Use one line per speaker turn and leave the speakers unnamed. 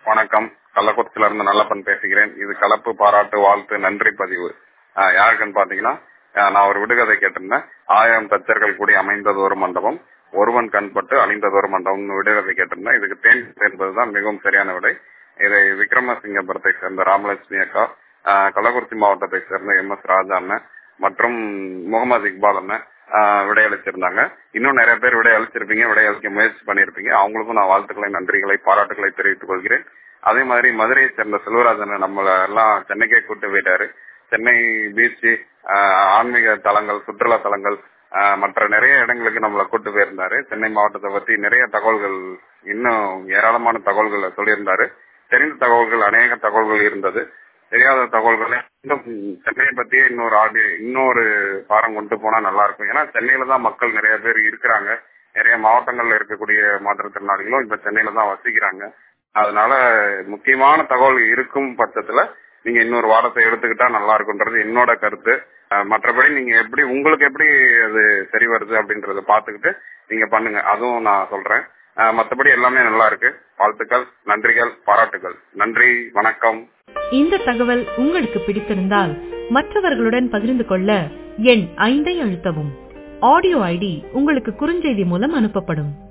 வணக்கம் கள்ளக்குறிச்சியில இருந்து நல்லப்பன் பேசுகிறேன் இது கலப்பு பாராட்டு வாழ்த்து நன்றி பதிவு ஆஹ் யாருக்குன்னு பாத்தீங்கன்னா ஆஹ் நான் ஒரு விடுகதை கேட்டிருந்தேன் ஆயிரம் தச்சர்கள் கூடி அமைந்தது ஒரு மண்டபம் ஒருவன் கண்பட்டு அழிந்தது ஒரு மண்டபம்னு விடுகதை கேட்டிருந்தேன் இதுக்கு தேன் என்பதுதான் மிகவும் சரியான விடை இதை விக்ரமசிங்கபுரத்தை சேர்ந்த ராமலட்சுமி அக்கா ஆஹ் கள்ளக்குறிச்சி மாவட்டத்தை சேர்ந்த எம் எஸ் ராஜா அண்ணன் மற்றும் முகமது இக்பால் அண்ணன் ஆஹ் விடையளிச்சிருந்தாங்க இன்னும் நிறைய பேர் விடையளிச்சிருப்பீங்க விடையளிக்க முயற்சி பண்ணிருப்பீங்க அவங்களுக்கும் நான் வாழ்த்துக்களை நன்றிகளை பாராட்டுகளை தெரிவித்துக் கொள்கிறேன் அதே மாதிரி மதுரையை சேர்ந்த செல்வராஜன் நம்மள எல்லாம் சென்னைக்கே கூட்டு போயிட்டாரு சென்னை பீச் ஆன்மீக தலங்கள் சுற்றுலா தலங்கள் ஆஹ் மற்ற நிறைய இடங்களுக்கு நம்மள கூட்டு போயிருந்தாரு சென்னை மாவட்டத்தை பத்தி நிறைய தகவல்கள் இன்னும் ஏராளமான தகவல்களை சொல்லியிருந்தாரு தெரிந்த தகவல்கள் அநேக தகவல்கள் இருந்தது தெரியாத தகவல்களை இன்னும் சென்னையை பத்தியே இன்னொரு ஆடியோ இன்னொரு பாரம் கொண்டு போனா நல்லா இருக்கும் ஏன்னா சென்னையில தான் மக்கள் நிறைய பேர் இருக்கிறாங்க நிறைய மாவட்டங்கள்ல இருக்கக்கூடிய மாற்றுத்திறனாளிகளும் இப்ப சென்னையில தான் வசிக்கிறாங்க அதனால முக்கியமான தகவல் இருக்கும் பட்சத்துல நீங்க இன்னொரு வாரத்தை எடுத்துக்கிட்டா நல்லா இருக்கும்ன்றது என்னோட கருத்து அஹ் மற்றபடி நீங்க எப்படி உங்களுக்கு எப்படி அது சரி வருது அப்படின்றத பாத்துக்கிட்டு நீங்க பண்ணுங்க அதுவும் நான் சொல்றேன் அஹ் மத்தபடி எல்லாமே நல்லா இருக்கு வாழ்த்துக்கள் நன்றிகள் பாராட்டுகள் நன்றி வணக்கம்
இந்த தகவல் உங்களுக்கு பிடித்திருந்தால் மற்றவர்களுடன் பகிர்ந்து கொள்ள எண் ஐந்தை அழுத்தவும் ஆடியோ ஐடி உங்களுக்கு குறுஞ்செய்தி மூலம் அனுப்பப்படும்